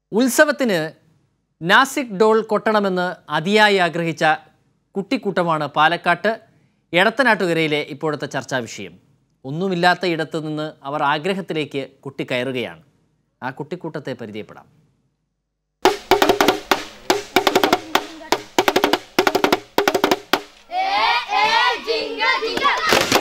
ഉത്സവത്തിന് നാസിക് ഡോൾ കൊട്ടണമെന്ന് അതിയായി ആഗ്രഹിച്ച കുട്ടിക്കൂട്ടമാണ് പാലക്കാട്ട് എടത്തനാട്ടുകരയിലെ ഇപ്പോഴത്തെ ചർച്ചാ വിഷയം ഒന്നുമില്ലാത്ത ഇടത്ത് നിന്ന് അവർ ആഗ്രഹത്തിലേക്ക് കുട്ടി കയറുകയാണ് ആ കുട്ടിക്കൂട്ടത്തെ പരിചയപ്പെടാം Jingle, jingle.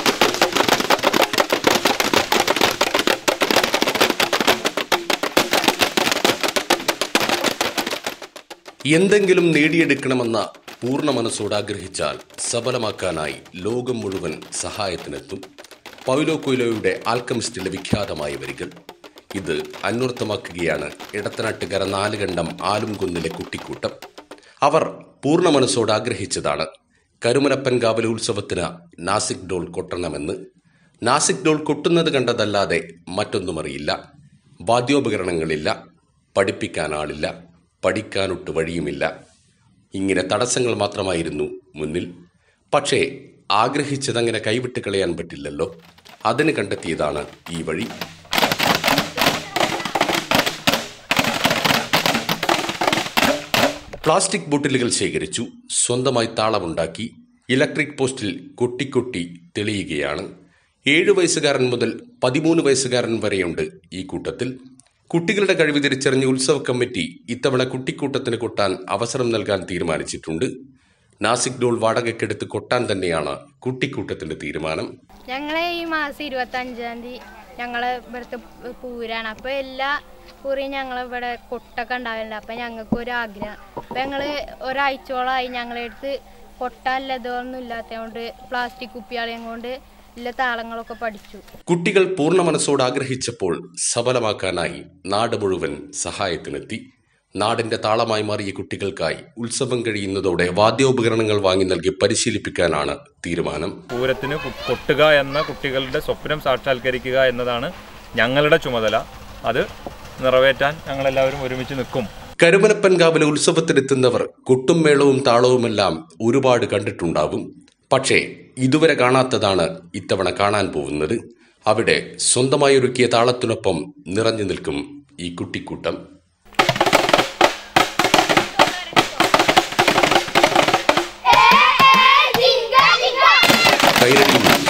എന്തെങ്കിലും നേടിയെടുക്കണമെന്ന പൂർണ്ണ മനസ്സോട് ആഗ്രഹിച്ചാൽ സഫലമാക്കാനായി ലോകം മുഴുവൻ സഹായത്തിനെത്തും പൗലോ കൊയ്ലോയുടെ ആൽക്കമിസ്റ്റിലെ വിഖ്യാതമായ വരികൾ ഇത് അന്വർത്ഥമാക്കുകയാണ് ഇടത്തനാട്ടുകര നാലുകണ്ടം ആലുംകുന്നിലെ കുട്ടിക്കൂട്ടം അവർ പൂർണ്ണ മനസ്സോട് ആഗ്രഹിച്ചതാണ് കരുമലപ്പൻകാവല ഉത്സവത്തിന് നാസിക് ഡോൾ കൊട്ടണമെന്ന് നാസിക് ഡോൾ കൊട്ടുന്നത് കണ്ടതല്ലാതെ മറ്റൊന്നും അറിയില്ല വാദ്യോപകരണങ്ങളില്ല പഠിപ്പിക്കാൻ ആളില്ല പഠിക്കാനൊട്ട് വഴിയുമില്ല ഇങ്ങനെ തടസ്സങ്ങൾ മാത്രമായിരുന്നു മുന്നിൽ പക്ഷേ ആഗ്രഹിച്ചതങ്ങനെ കൈവിട്ട് കളയാൻ പറ്റില്ലല്ലോ അതിന് കണ്ടെത്തിയതാണ് ഈ വഴി പ്ലാസ്റ്റിക് ബോട്ടിലുകൾ ശേഖരിച്ചു സ്വന്തമായി താളമുണ്ടാക്കി ഇലക്ട്രിക് പോസ്റ്റിൽ കൊട്ടിക്കൊട്ടി തെളിയുകയാണ് ഏഴു വയസ്സുകാരൻ മുതൽ പതിമൂന്ന് വയസ്സുകാരൻ വരെയുണ്ട് ഈ കൂട്ടത്തിൽ കുട്ടികളുടെ കഴിവ് തിരിച്ചറിഞ്ഞ് ഉത്സവ കമ്മിറ്റി ഇത്തവണ കുട്ടിക്കൂട്ടത്തിന് കൊട്ടാൻ അവസരം നൽകാൻ തീരുമാനിച്ചിട്ടുണ്ട് നാസിക് ഡോൾ വാടകയ്ക്കെടുത്ത് കൊട്ടാൻ തന്നെയാണ് കുട്ടിക്കൂട്ടത്തിന്റെ തീരുമാനം ഞങ്ങളെ ഈ മാസം ഇരുപത്തി അഞ്ചാം തീയതി ഞങ്ങളെ ഇവിടുത്തെ പൂരാണ് അപ്പൊ എല്ലാ കുറിയും ഞങ്ങൾ ഇവിടെ കൊട്ടൊക്കെ ഉണ്ടാവില്ല അപ്പൊ ഞങ്ങൾക്ക് ഒരു ആഗ്രഹം അപ്പൊ ഞങ്ങള് ഒരാഴ്ചയോളമായി ഞങ്ങളെടുത്ത് കൊട്ടാല്ലതൊന്നും ഇല്ലാത്തതുകൊണ്ട് പ്ലാസ്റ്റിക് കുപ്പികളെയും കൊണ്ട് ഇല്ല താളങ്ങളൊക്കെ പഠിച്ചു കുട്ടികൾ പൂർണ്ണ മനസ്സോട് ആഗ്രഹിച്ചപ്പോൾ സഫലമാക്കാനായി നാട് മുഴുവൻ സഹായത്തിനെത്തി നാടിന്റെ താളമായി മാറിയ കുട്ടികൾക്കായി ഉത്സവം കഴിയുന്നതോടെ വാദ്യോപകരണങ്ങൾ വാങ്ങി നൽകി പരിശീലിപ്പിക്കാനാണ് തീരുമാനം പൂരത്തിന് കു- കൊട്ടുക എന്ന കുട്ടികളുടെ സ്വപ്നം സാക്ഷാത്കരിക്കുക എന്നതാണ് ഞങ്ങളുടെ ചുമതല അത് നിറവേറ്റാൻ ഞങ്ങളെല്ലാവരും ഒരുമിച്ച് നിൽക്കും കരുമലപ്പൻകാവിലെ ഉത്സവത്തിനെത്തുന്നവർ കൊട്ടും മേളവും താളവുമെല്ലാം ഒരുപാട് കണ്ടിട്ടുണ്ടാവും പക്ഷേ ഇതുവരെ കാണാത്തതാണ് ഇത്തവണ കാണാൻ പോകുന്നത് അവിടെ സ്വന്തമായി ഒരുക്കിയ താളത്തിനൊപ്പം നിറഞ്ഞു നിൽക്കും ഈ കുട്ടിക്കൂട്ടം Jingle, jingle. കൈരളിയും